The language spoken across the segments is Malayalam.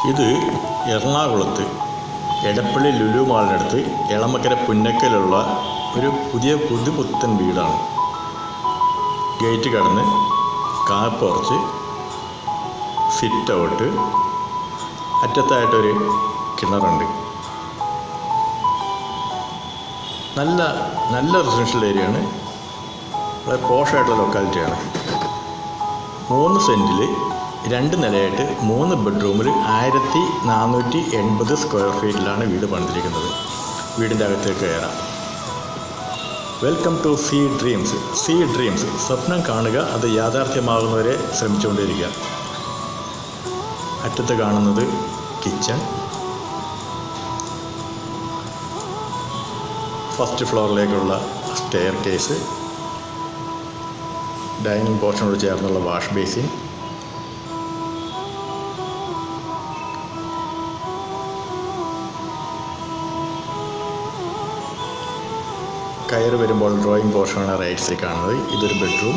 ഇത് എറണാകുളത്ത് എടപ്പള്ളി ലുലു മാളിനടുത്ത് എളമക്കര പുന്നക്കലുള്ള ഒരു പുതിയ പുതുപുത്തൻ വീടാണ് ഗേറ്റ് കടന്ന് കാർ പോർച്ച് സിറ്റ് ഔട്ട് അറ്റത്തായിട്ടൊരു കിണറുണ്ട് നല്ല നല്ല റെസിഡൻഷ്യൽ ഏരിയയാണ് വളരെ പോഷായിട്ടുള്ള ലൊക്കാലിറ്റിയാണ് മൂന്ന് സെൻറ്റിൽ രണ്ട് നിലയായിട്ട് മൂന്ന് ബെഡ്റൂമിൽ ആയിരത്തി നാനൂറ്റി എൺപത് സ്ക്വയർ ഫീറ്റിലാണ് വീട് പണിതിരിക്കുന്നത് വീടിൻ്റെ അകത്തേക്ക് കയറാം welcome to see dreams see dreams സ്വപ്നം കാണുക അത് യാഥാർത്ഥ്യമാകുന്നവരെ ശ്രമിച്ചുകൊണ്ടിരിക്കുക അറ്റത്ത് കാണുന്നത് കിച്ചൺ ഫസ്റ്റ് ഫ്ലോറിലേക്കുള്ള സ്റ്റെയർ കേസ് ഡൈനിങ് പോർഷനോട് ചേർന്നുള്ള വാഷ് ബേസിൻ കയറി വരുമ്പോൾ ഡ്രോയിങ് പോർഷനാണ് റൈറ്റ് സൈഡ് കാണുന്നത് ഇതൊരു ബെഡ്റൂം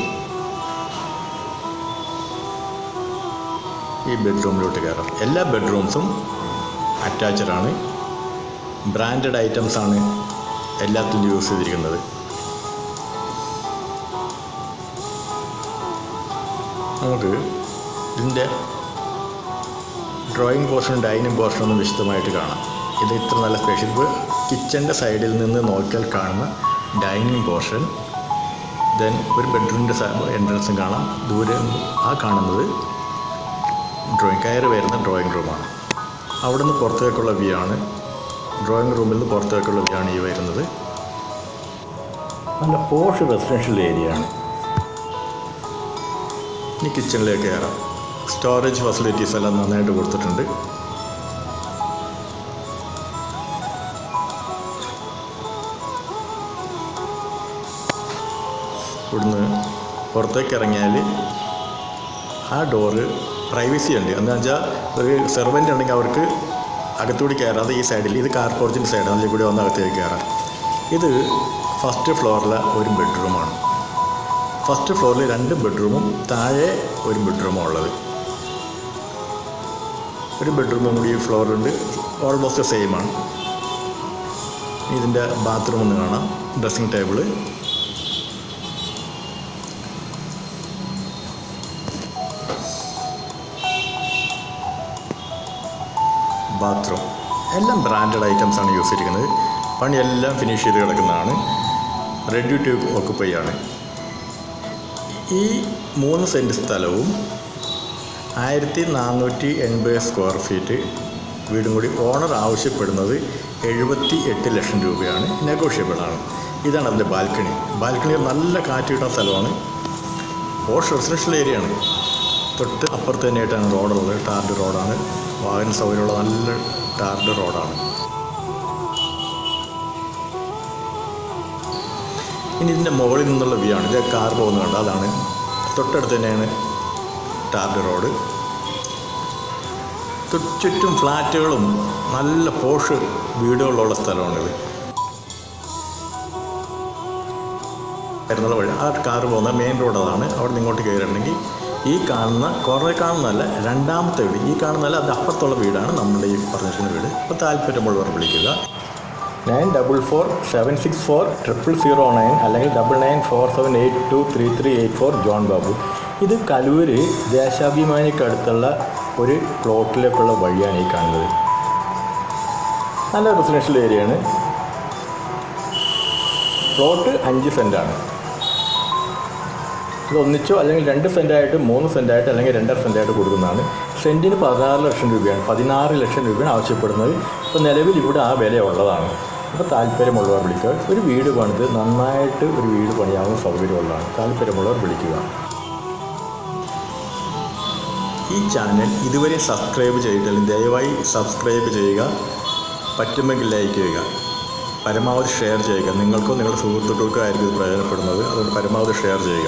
ഈ ബെഡ്റൂമിലോട്ട് കയറാം എല്ലാ ബെഡ്റൂംസും അറ്റാച്ച്ഡ് ആണ് ബ്രാൻഡഡ് ഐറ്റംസ് ആണ് എല്ലാത്തിലും യൂസ് ചെയ്തിരിക്കുന്നത് നമുക്ക് ഇതിൻ്റെ ഡ്രോയിങ് പോർഷനും ഡൈനിങ് പോർഷനും ഒന്ന് വിശദമായിട്ട് കാണാം ഇത് ഇത്ര നല്ല സ്പേഷ്യൽ ഇപ്പോൾ കിച്ചൻ്റെ സൈഡിൽ നിന്ന് നോക്കിയാൽ കാണുന്ന ഡൈനിങ് പോർഷൻ ദെൻ ഒരു ബെഡ്റൂമിൻ്റെ എൻട്രൻസും കാണാം ദൂരെ ആ കാണുന്നത് ഡ്രോയിങ് കയറി വരുന്ന ഡ്രോയിങ് റൂമാണ് അവിടെ നിന്ന് പുറത്തേക്കുള്ള വ്യൂ ആണ് ഡ്രോയിങ് റൂമിൽ നിന്ന് പുറത്തേക്കുള്ള വ്യൂ ആണ് ഈ വരുന്നത് നല്ല പോഷ് റെസിഡൻഷ്യൽ ഏരിയ ആണ് ഇനി കിച്ചണിലേക്ക് കയറാം സ്റ്റോറേജ് ഫെസിലിറ്റീസ് എല്ലാം നന്നായിട്ട് കൊടുത്തിട്ടുണ്ട് ഇവിടുന്ന് പുറത്തേക്ക് ഇറങ്ങിയാൽ ആ ഡോറ് പ്രൈവസി ഉണ്ട് എന്താ വെച്ചാൽ ഒരു സെർവൻ്റ് ഉണ്ടെങ്കിൽ അവർക്ക് അകത്തൂടി കയറാതെ ഈ സൈഡിൽ ഇത് കാർ പോർച്ചിൻ്റെ സൈഡ് അതിൽ കൂടി വന്ന് അകത്തേക്ക് കയറാം ഇത് ഫസ്റ്റ് ഫ്ലോറിലെ ഒരു ബെഡ്റൂമാണ് ഫസ്റ്റ് ഫ്ലോറിൽ രണ്ട് ബെഡ്റൂമും താഴെ ഒരു ബെഡ്റൂമാണ് ഉള്ളത് ഒരു ബെഡ്റൂമും കൂടി ഈ ഫ്ലോറുണ്ട് ഓൾമോസ്റ്റ് സെയിം ആണ് ഇതിൻ്റെ ബാത്റൂം ഒന്ന് കാണാം ഡ്രസ്സിങ് ടേബിള് ബാത്റൂം എല്ലാം ബ്രാൻഡഡ് ഐറ്റംസ് ആണ് യൂസ് ചെയ്തിരിക്കുന്നത് പണിയെല്ലാം ഫിനിഷ് ചെയ്ത് കിടക്കുന്നതാണ് റെഡി ടു ഓക്കുപ്പൈ ആണ് ഈ മൂന്ന് സെൻറ്റ് സ്ഥലവും ആയിരത്തി നാനൂറ്റി എൺപത് സ്ക്വയർ ഫീറ്റ് വീടും കൂടി ഓണർ ആവശ്യപ്പെടുന്നത് എഴുപത്തി എട്ട് ലക്ഷം രൂപയാണ് നെഗോഷ്യബിൾ ആണ് ഇതാണ് അതിൻ്റെ ബാൽക്കണി ബാൽക്കണി നല്ല കാറ്റ് കിട്ടുന്ന സ്ഥലമാണ് പോഷ് റെസിഡൻഷ്യൽ ഏരിയ ആണ് തൊട്ട് അപ്പുറത്ത് തന്നെയായിട്ടാണ് റോഡുള്ളത് ടാർഡ് റോഡാണ് വാഹന സൗകര്യമുള്ള നല്ല ടാർഡ് റോഡാണ് ഇനി ഇതിൻ്റെ മുകളിൽ നിന്നുള്ള വ്യൂ ആണ് ഇത് കാർ പോകുന്നുണ്ട് അതാണ് തൊട്ടടുത്ത് തന്നെയാണ് ടാർഡ് റോഡ് ചുറ്റും ഫ്ലാറ്റുകളും നല്ല പോഷ് വീടുകളുള്ള സ്ഥലമാണിത് വരുന്നുള്ള വഴി ആ കാർ പോകുന്ന മെയിൻ റോഡ് അതാണ് അവിടെ നിന്ന് ഇങ്ങോട്ട് കയറിയിട്ടുണ്ടെങ്കിൽ ഈ കാണുന്ന കുറേ കാണുന്നതല്ല രണ്ടാമത്തെ വീട് ഈ കാണുന്നതല്ല അത് അപ്പുറത്തുള്ള വീടാണ് നമ്മുടെ ഈ പറഞ്ഞിരിക്കുന്ന വീട് അപ്പോൾ താല്പര്യമുള്ളവർ വിളിക്കുക nine double four seven six four triple zero nine അല്ലെങ്കിൽ double nine four seven eight two three three eight four John Babu ഇത് കലൂര് ദേശാഭിമാനിക്കടുത്തുള്ള ഒരു പ്ലോട്ടിലേക്കുള്ള വഴിയാണ് ഈ കാണുന്നത് നല്ല റെസിഡൻഷ്യൽ ഏരിയയാണ് പ്ലോട്ട് അഞ്ച് സെൻറ്റാണ് ഇത് ഒന്നിച്ചോ അല്ലെങ്കിൽ രണ്ട് സെൻറ്റായിട്ട് മൂന്ന് സെൻറ്റായിട്ട് അല്ലെങ്കിൽ രണ്ടര സെൻറ്റായിട്ട് കൊടുക്കുന്നതാണ് സെൻറ്റിന് പതിനാറ് ലക്ഷം രൂപയാണ് പതിനാറ് ലക്ഷം രൂപയാണ് ആവശ്യപ്പെടുന്നത് ഇപ്പോൾ നിലവിൽ ഇവിടെ ആ വില ഉള്ളതാണ് അപ്പോൾ താല്പര്യമുള്ളവർ വിളിക്കുക ഒരു വീട് പണിത് നന്നായിട്ട് ഒരു വീട് പണിയാവുന്ന സൗകര്യമുള്ളതാണ് താല്പര്യമുള്ളവർ വിളിക്കുക ഈ ചാനൽ ഇതുവരെ സബ്സ്ക്രൈബ് ചെയ്തിട്ടില്ലെങ്കിൽ ദയവായി സബ്സ്ക്രൈബ് ചെയ്യുക പറ്റുമെങ്കിൽ ലൈക്ക് ചെയ്യുക പരമാവധി ഷെയർ ചെയ്യുക നിങ്ങൾക്കോ നിങ്ങളുടെ സുഹൃത്തുക്കൾക്കോ ആയിരിക്കും ഇത് പ്രയോജനപ്പെടുന്നത് അതുകൊണ്ട് പരമാവധി ഷെയർ ചെയ്യുക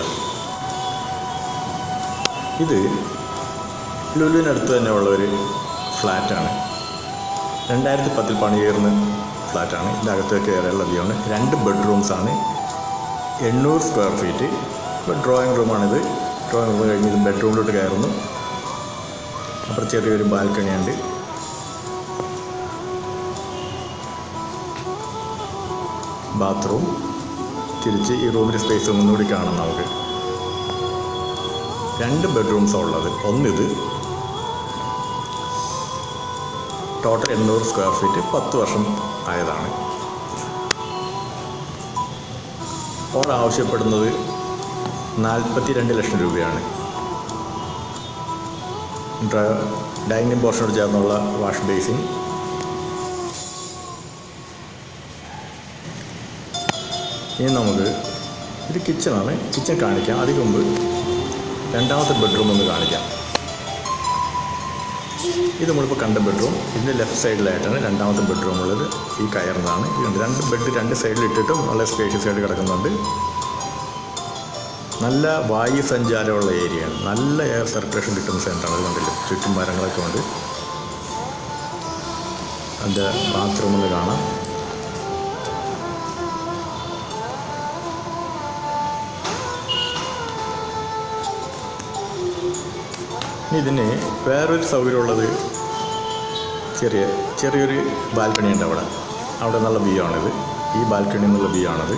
ഇത് ലുലുവിനടുത്ത് തന്നെ ഉള്ള ഒരു ഫ്ലാറ്റാണ് രണ്ടായിരത്തി പത്തിൽ പണിയേറുന്ന ഫ്ലാറ്റാണ് ഇതിൻ്റെ അകത്തേക്ക് കയറിയുള്ള വ്യൂണ് രണ്ട് ബെഡ്റൂംസാണ് എണ്ണൂറ് സ്ക്വയർ ഫീറ്റ് ഇപ്പോൾ ഡ്രോയിങ് റൂമാണിത് ഡ്രോയിങ് റൂം കഴിഞ്ഞ് ഇത് ബെഡ്റൂമിലോട്ട് കയറുന്നു അപ്പുറം ചെറിയൊരു ബാൽക്കണിയുണ്ട് ബാത്റൂം തിരിച്ച് ഈ റൂമിൻ്റെ സ്പേസ് ഒന്നുകൂടി കാണാം നമുക്ക് രണ്ട് ബെഡ്റൂംസാണ് ഉള്ളത് ഒന്നിത് ടോട്ടൽ എണ്ണൂറ് സ്ക്വയർ ഫീറ്റ് പത്ത് വർഷം ആയതാണ് ഓൾ ആവശ്യപ്പെടുന്നത് നാൽപ്പത്തി രണ്ട് ലക്ഷം രൂപയാണ് ഡ്ര- ഡൈനിങ് പോർഷനോട് ചേർന്നുള്ള വാഷ് ബേസിൻ ഇനി നമുക്ക് ഇത് കിച്ചണാണ് കിച്ചൺ കാണിക്കാം അതിന് മുമ്പ് രണ്ടാമത്തെ ബെഡ്റൂം ഒന്ന് കാണിക്കാം ഇത് നമ്മളിപ്പോൾ കണ്ട ബെഡ്റൂം ഇതിൻ്റെ ലെഫ്റ്റ് സൈഡിലായിട്ടാണ് രണ്ടാമത്തെ ബെഡ്റൂം ഉള്ളത് ഈ കയറുന്നതാണ് ഇത് രണ്ട് ബെഡ് രണ്ട് സൈഡിൽ ഇട്ടിട്ടും നല്ല സ്പേഷ്യസ് ആയിട്ട് കിടക്കുന്നുണ്ട് നല്ല വായു സഞ്ചാരമുള്ള ഏരിയയാണ് നല്ല എയർ സർക്കുലേഷൻ കിട്ടുന്ന സെൻ്ററാണ് അത് കണ്ടില്ലേ ചുറ്റും മരങ്ങളൊക്കെ ഉണ്ട് അതിൻ്റെ ബാത്റൂം ഒന്ന് കാണാം ഇനി ഇതിന് വേറൊരു സൗകര്യമുള്ളത് ചെറിയ ചെറിയൊരു ബാൽക്കണി ഉണ്ട് അവിടെ അവിടെ നിന്നുള്ള വ്യൂ ആണിത് ഈ ബാൽക്കണി എന്നുള്ള വ്യൂ ആണത്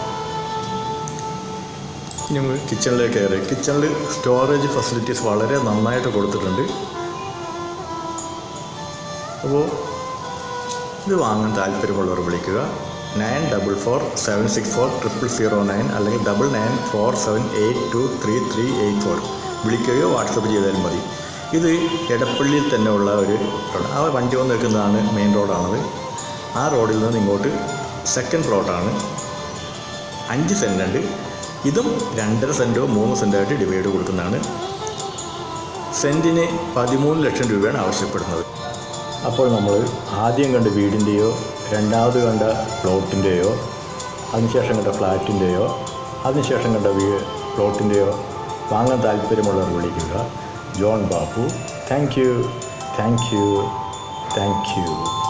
ഇനി നമുക്ക് കിച്ചണിലേക്ക് കയറി കിച്ചണിൽ സ്റ്റോറേജ് ഫെസിലിറ്റീസ് വളരെ നന്നായിട്ട് കൊടുത്തിട്ടുണ്ട് അപ്പോൾ ഇത് വാങ്ങാൻ താല്പര്യമുള്ളവർ വിളിക്കുക nine double four seven six four triple zero nine അല്ലെങ്കിൽ double nine four seven eight two three three eight four വിളിക്കുകയോ വാട്സപ്പ് ചെയ്താലും മതി ഇത് എടപ്പള്ളിയിൽ തന്നെ ഉള്ള ഒരു റോഡ് ആ വണ്ടി വന്ന് നിൽക്കുന്നതാണ് മെയിൻ റോഡാണത് ആ റോഡിൽ നിന്ന് ഇങ്ങോട്ട് സെക്കൻഡ് പ്ലോട്ടാണ് അഞ്ച് സെൻറ്റുണ്ട് ഇതും രണ്ടര സെൻറ്റോ മൂന്ന് സെൻറ്റോ ആയിട്ട് ഡിവൈഡ് കൊടുക്കുന്നതാണ് സെൻറ്റിന് പതിമൂന്ന് ലക്ഷം രൂപയാണ് ആവശ്യപ്പെടുന്നത് അപ്പോൾ നമ്മൾ ആദ്യം കണ്ട വീടിൻ്റെയോ രണ്ടാമത് കണ്ട പ്ലോട്ടിൻ്റെയോ അതിനുശേഷം കണ്ട ഫ്ലാറ്റിൻ്റെയോ അതിനുശേഷം കണ്ട വീ പ്ലോട്ടിൻ്റെയോ വാങ്ങാൻ താല്പര്യമുള്ളവർ വിളിക്കുക John Babu thank you thank you thank U